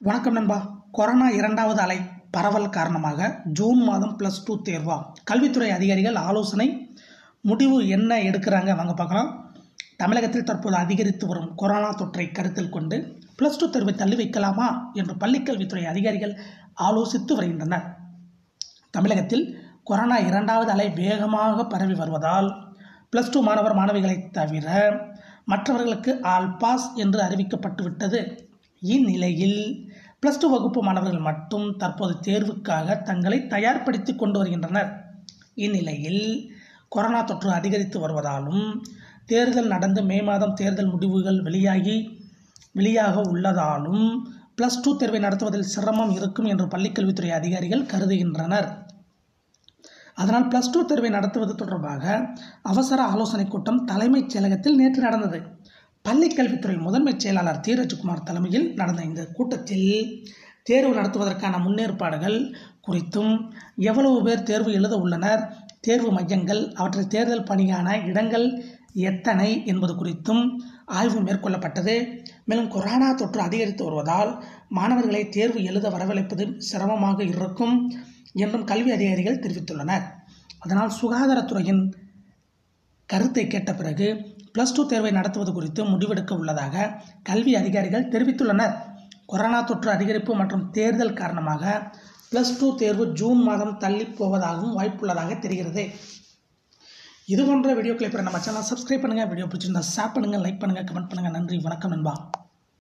வணக்கம் நண்பா கொரோனா இரண்டாவது அலை பரவல் காரணமாக ஜூன் மாதம் ப்ளஸ் டூ தேர்வா கல்வித்துறை அதிகாரிகள் ஆலோசனை முடிவு என்ன எடுக்கிறாங்க வாங்க பார்க்கலாம் தமிழகத்தில் தற்போது அதிகரித்து வரும் கொரோனா தொற்றை கருத்தில் கொண்டு ப்ளஸ் டூ தேர்வை தள்ளி வைக்கலாமா என்று பள்ளிக்கல்வித்துறை அதிகாரிகள் ஆலோசித்து வருகின்றனர் தமிழகத்தில் கொரோனா இரண்டாவது அலை வேகமாக பரவி வருவதால் ப்ளஸ் டூ மாணவர் மாணவிகளை தவிர மற்றவர்களுக்கு ஆல் பாஸ் என்று அறிவிக்கப்பட்டுவிட்டது இந்நிலையில் ப்ளஸ் டூ வகுப்பு மாணவர்கள் மட்டும் தற்போது தேர்வுக்காக தங்களை தயார்படுத்தி கொண்டு வருகின்றனர் இந்நிலையில் கொரோனா தொற்று அதிகரித்து வருவதாலும் தேர்தல் நடந்து மே மாதம் தேர்தல் முடிவுகள் வெளியாகி வெளியாக உள்ளதாலும் ப்ளஸ் டூ தேர்வை நடத்துவதில் சிரமம் இருக்கும் என்று பள்ளிக்கல்வித்துறை அதிகாரிகள் கருதுகின்றனர் அதனால் ப்ளஸ் டூ தேர்வை நடத்துவது தொடர்பாக அவசர ஆலோசனைக் கூட்டம் தலைமைச் செயலகத்தில் நேற்று நடந்தது பள்ளிக்கல்வித்துறை முதன்மைச் செயலாளர் தீரஜ்குமார் தலைமையில் நடந்த இந்த கூட்டத்தில் தேர்வு நடத்துவதற்கான முன்னேற்பாடுகள் குறித்தும் எவ்வளவு பேர் தேர்வு எழுத உள்ளனர் தேர்வு மையங்கள் அவற்றில் தேர்தல் பணியான இடங்கள் எத்தனை என்பது குறித்தும் ஆய்வு மேற்கொள்ளப்பட்டது மேலும் கொரோனா தொற்று அதிகரித்து வருவதால் மாணவர்களை தேர்வு எழுத வரவழைப்பது சிரமமாக இருக்கும் என்றும் கல்வி அதிகாரிகள் தெரிவித்துள்ளனர் அதனால் சுகாதாரத்துறையின் கருத்தை கேட்ட பிறகு ப்ளஸ் டூ தேர்வை நடத்துவது குறித்து முடிவெடுக்க உள்ளதாக கல்வி அதிகாரிகள் தெரிவித்துள்ளனர் கொரோனா தொற்று அதிகரிப்பு மற்றும் தேர்தல் காரணமாக ப்ளஸ் டூ தேர்வு ஜூன் மாதம் தள்ளி போவதாகவும் வாய்ப்புள்ளதாக தெரிகிறது இது போன்ற வீடியோக்களை பெற நம்ம சேனல் சப்ஸ்கிரைப் பண்ணுங்கள் வீடியோ பிடிச்சிருந்தா ஷேர் பண்ணுங்கள் லைக் பண்ணுங்கள் கமெண்ட் பண்ணுங்கள் நன்றி வணக்கம் நண்பா